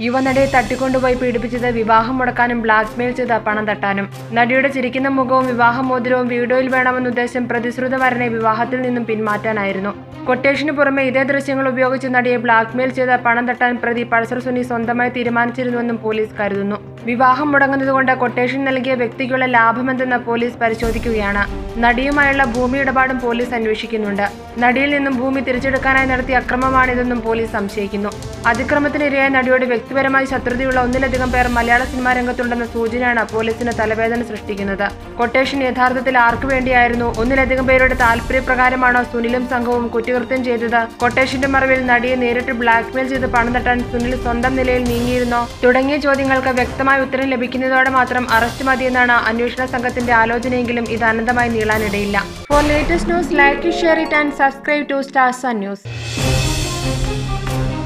യുവനടിയെ തട്ടിക്കൊണ്ടുപോയി പീഡിപ്പിച്ചത് വിവാഹം മുടക്കാനും ബ്ലാക്ക്മെയിൽ ചെയ്ത് പണം തട്ടാനും നടിയുടെ ചിരിക്കുന്ന മുഖവും വിവാഹമോതിരവും വീഡിയോയിൽ വേണമെന്ന ഉദ്ദേശം പ്രതിശ്രുതവരനെ വിവാഹത്തിൽ നിന്നും പിന്മാറ്റാനായിരുന്നു കൊട്ടേഷന് പുറമെ ഇതേ ദൃശ്യങ്ങൾ ഉപയോഗിച്ച് നടിയെ ബ്ലാക്ക്മെയിൽ ചെയ്ത് പണം തട്ടാൻ പ്രതി പൾസർ സുനി സ്വന്തമായി തീരുമാനിച്ചിരുന്നുവെന്നും പോലീസ് കരുതുന്നു വിവാഹം മുടങ്ങുന്നതുകൊണ്ട് കൊട്ടേഷൻ നൽകിയ വ്യക്തിക്കുള്ള ലാഭമെന്തെന്ന് പോലീസ് പരിശോധിക്കുകയാണ് നടിയുമായുള്ള ഭൂമി ഇടപാടും പോലീസ് അന്വേഷിക്കുന്നുണ്ട് നടിയിൽ നിന്നും ഭൂമി തിരിച്ചെടുക്കാനായി നടത്തിയ അക്രമമാണിതെന്നും പോലീസ് സംശയിക്കുന്നു അതിക്രമത്തിനിരയായ നടിയോട് വ്യക്തിപരമായി ശത്രുതയുള്ള ഒന്നിലധികം പേർ മലയാള സിനിമാ രംഗത്തുണ്ടെന്ന സൂചനയാണ് പോലീസിന് തലവേദന സൃഷ്ടിക്കുന്നത് കൊട്ടേഷൻ യഥാർത്ഥത്തിൽ ആർക്കു വേണ്ടിയായിരുന്നു ഒന്നിലധികം പേരുടെ താല്പര്യപ്രകാരമാണോ സുനിലും സംഘവും കുറ്റകൃത്യം ചെയ്തത് കൊട്ടേഷന്റെ മറവിൽ നടിയെ നേരിട്ട് ബ്ലാക്ക്മെയിൽ ചെയ്ത് പണം തട്ടാൻ സുനിൽ സ്വന്തം നിലയിൽ നീങ്ങിയിരുന്നോ തുടങ്ങിയ ചോദ്യങ്ങൾക്ക് വ്യക്തമായ ഉത്തരം ലഭിക്കുന്നതോടെ മാത്രം അറസ്റ്റ് മതിയെന്നാണ് അന്വേഷണ സംഘത്തിന്റെ ആലോചനയെങ്കിലും ഇത് അനന്തമായി നീളാനിടയില്ല for latest news like share it and subscribe to Stars news